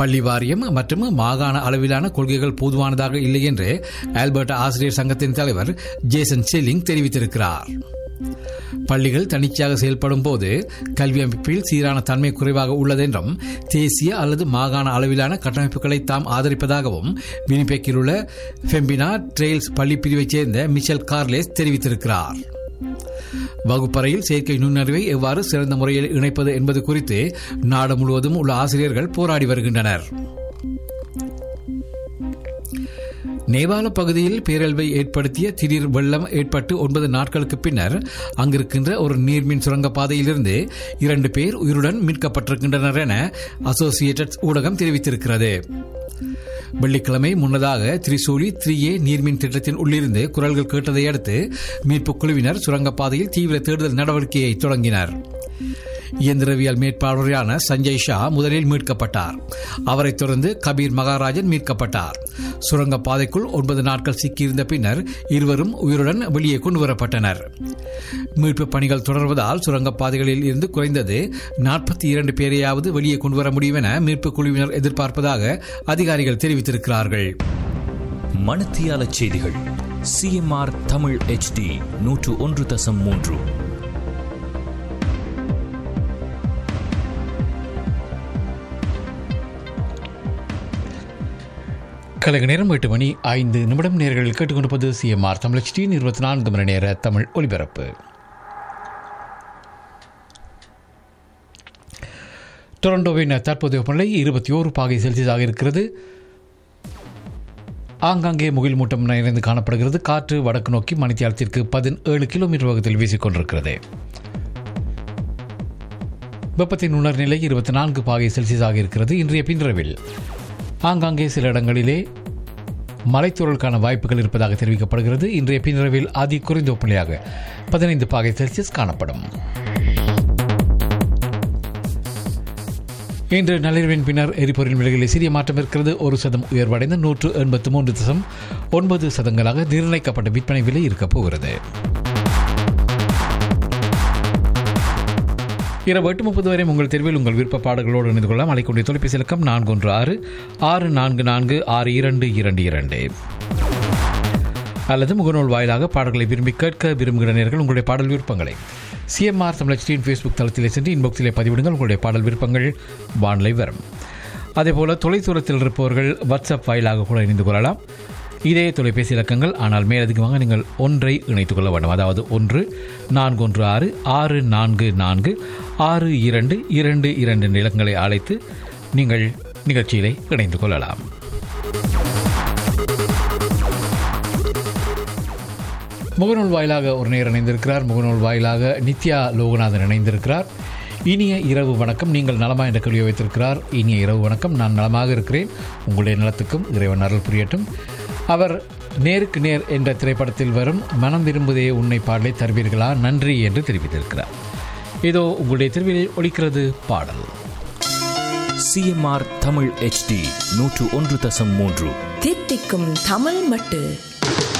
பள்ளி வாரியம் மற்றும் மாகாண அளவிலான கொள்கைகள் போதுமானதாக இல்லை என்று ஆல்பர்ட் ஆசிரியர் சங்கத்தின் தலைவர் ஜேசன் செல்லிங் தெரிவித்திருக்கிறார் பள்ளிகள் தனிச்சையாக செயல்படும் போது கல்வி அமைப்பில் சீரான தன்மை குறைவாக உள்ளதென்றும் தேசிய அல்லது மாகாண அளவிலான கட்டமைப்புகளை தாம் ஆதரிப்பதாகவும் வினிபெக்கில் உள்ள ஃபெம்பினா ட்ரெயில்ஸ் பள்ளி பிரிவைச் சேர்ந்த மிச்சல் கார்லேஸ் தெரிவித்திருக்கிறார் வகுப்பறையில் செயற்கை நுண்ணறிவை எவ்வாறு சிறந்த முறையில் இணைப்பது என்பது குறித்து நாடு முழுவதும் உள்ள ஆசிரியர்கள் போராடி வருகின்றனர் நேபாள பகுதியில் பேரழிவை ஏற்படுத்திய திடீர் வெள்ளம் ஏற்பட்டு ஒன்பது நாட்களுக்கு பின்னர் அங்கிருக்கின்ற ஒரு நீர்மின் சுரங்கப்பாதையிலிருந்து இரண்டு பேர் உயிருடன் மீட்கப்பட்டிருக்கின்றனர் என அசோசியேட்டட் ஊடகம் தெரிவித்திருக்கிறது வெள்ளிக்கிழமை முன்னதாக திரிசூலி த்ரீ ஏ நீர்மின் திட்டத்தின் உள்ளிருந்து குரல்கள் கேட்டதை அடுத்து மீட்புக் குழுவினர் சுரங்கப்பாதையில் தீவிர தேடுதல் நடவடிக்கையை தொடங்கினர் இயந்திரவியல் மேற்பார்வையான சஞ்சய் ஷா முதலில் மீட்கப்பட்டார் அவரைத் தொடர்ந்து கபீர் மகாராஜன் மீட்கப்பட்டார் சுரங்கப் பாதைக்குள் ஒன்பது நாட்கள் சிக்கியிருந்த பின்னர் இருவரும் உயிருடன் வெளியே கொண்டு வரப்பட்டனர் மீட்புப் பணிகள் தொடர்வதால் சுரங்கப் பாதைகளில் இருந்து குறைந்தது நாற்பத்தி இரண்டு பேரையாவது வெளியே கொண்டு வர முடியும் என மீட்புக் குழுவினர் எதிர்பார்ப்பதாக அதிகாரிகள் தெரிவித்திருக்கிறார்கள் மணத்தியால செய்திகள் சிஎம்ஆர் தமிழ் HD நூற்று ஒன்று தசம் மூன்று கலக நேரம் எட்டு மணி ஐந்து நிமிடம் நேர்களில் கேட்டுக்கொண்டிருப்பது சிஎம்ஆர் தமிழச்சியின் இருபத்தி நான்கு மணி நேர தமிழ் ஒலிபரப்பு டொரண்டோவின் தற்போதைய வெப்பநிலை இருபத்தி ஓரு பாகை செல்சியஸாக இருக்கிறது ஆங்காங்கே முகில் மூட்டம் நிறைந்து காணப்படுகிறது காற்று வடக்கு நோக்கி மணித்தியாலத்திற்கு பதினேழு கிலோமீட்டர் வேகத்தில் வீசிக்கொண்டிருக்கிறது வெப்பத்தின் உணர்நிலை இருபத்தி நான்கு பாகை செல்சியஸாக இருக்கிறது இன்றைய பின்ரவில் ஆங்காங்கே சில இடங்களிலே மலைத்தூரலுக்கான வாய்ப்புகள் இருப்பதாக தெரிவிக்கப்படுகிறது இன்றைய பின்ரவில் அதி குறைந்த வெப்பநிலையாக பதினைந்து பாகை செல்சியஸ் காணப்படும் இன்று நள்ளிரவின் பின்னர் எரிபொருள் விலைகளில் சிறிய மாற்றம் இருக்கிறது ஒரு சதம் உயர்வடைந்து நூற்று எண்பத்து மூன்று தசம் ஒன்பது சதங்களாக நிர்ணயிக்கப்பட்ட விற்பனை விலை இருக்கப் போகிறது இரவு எட்டு முப்பது வரை உங்கள் தேர்வில் உங்கள் விருப்ப பாடல்களோடு இணைந்து கொள்ளலாம் அழைக்கூடிய தொலைபேசி இலக்கம் நான்கு ஒன்று ஆறு ஆறு நான்கு நான்கு ஆறு இரண்டு இரண்டு இரண்டு அல்லது முகநூல் வாயிலாக பாடல்களை விரும்பி கேட்க விரும்புகிற நேர்கள் உங்களுடைய பாடல் விருப்பங்களை சிஎம்ஆர் தமிழச்சியின் ஃபேஸ்புக் தளத்திலே சென்று இன்பாக்ஸிலே பதிவிடுங்கள் உங்களுடைய பாடல் விருப்பங்கள் வானிலை வரும் அதேபோல தொலைதூரத்தில் இருப்பவர்கள் வாட்ஸ்அப் வாயிலாக கூட இணைந்து கொள்ளலாம் இதே தொலைபேசி இலக்கங்கள் ஆனால் மேலதிகமாக நீங்கள் ஒன்றை இணைத்துக் கொள்ள வேண்டும் அதாவது ஒன்று நான்கு ஒன்று ஆறு ஆறு நான்கு நான்கு ஆறு இரண்டு இரண்டு இரண்டு நிலங்களை அழைத்து நீங்கள் நிகழ்ச்சியிலே இணைந்து கொள்ளலாம் முகநூல் வாயிலாக ஒரு நேர் இணைந்திருக்கிறார் முகநூல் வாயிலாக நித்யா லோகநாதன் இணைந்திருக்கிறார் இனிய இரவு வணக்கம் நீங்கள் நலமா என்ற கேள்வியை வைத்திருக்கிறார் இனிய இரவு வணக்கம் நான் நலமாக இருக்கிறேன் உங்களுடைய நலத்துக்கும் இறைவன் அருள் புரியட்டும் அவர் நேருக்கு நேர் என்ற திரைப்படத்தில் வரும் மனம் விரும்புதே உன்னை பாடலை தருவீர்களா நன்றி என்று தெரிவித்திருக்கிறார் இதோ உங்களுடைய திருவிழில் ஒலிக்கிறது பாடல் சிஎம்ஆர் தமிழ் HD நூற்று ஒன்று தசம் மூன்று தித்திக்கும் தமிழ் மட்டு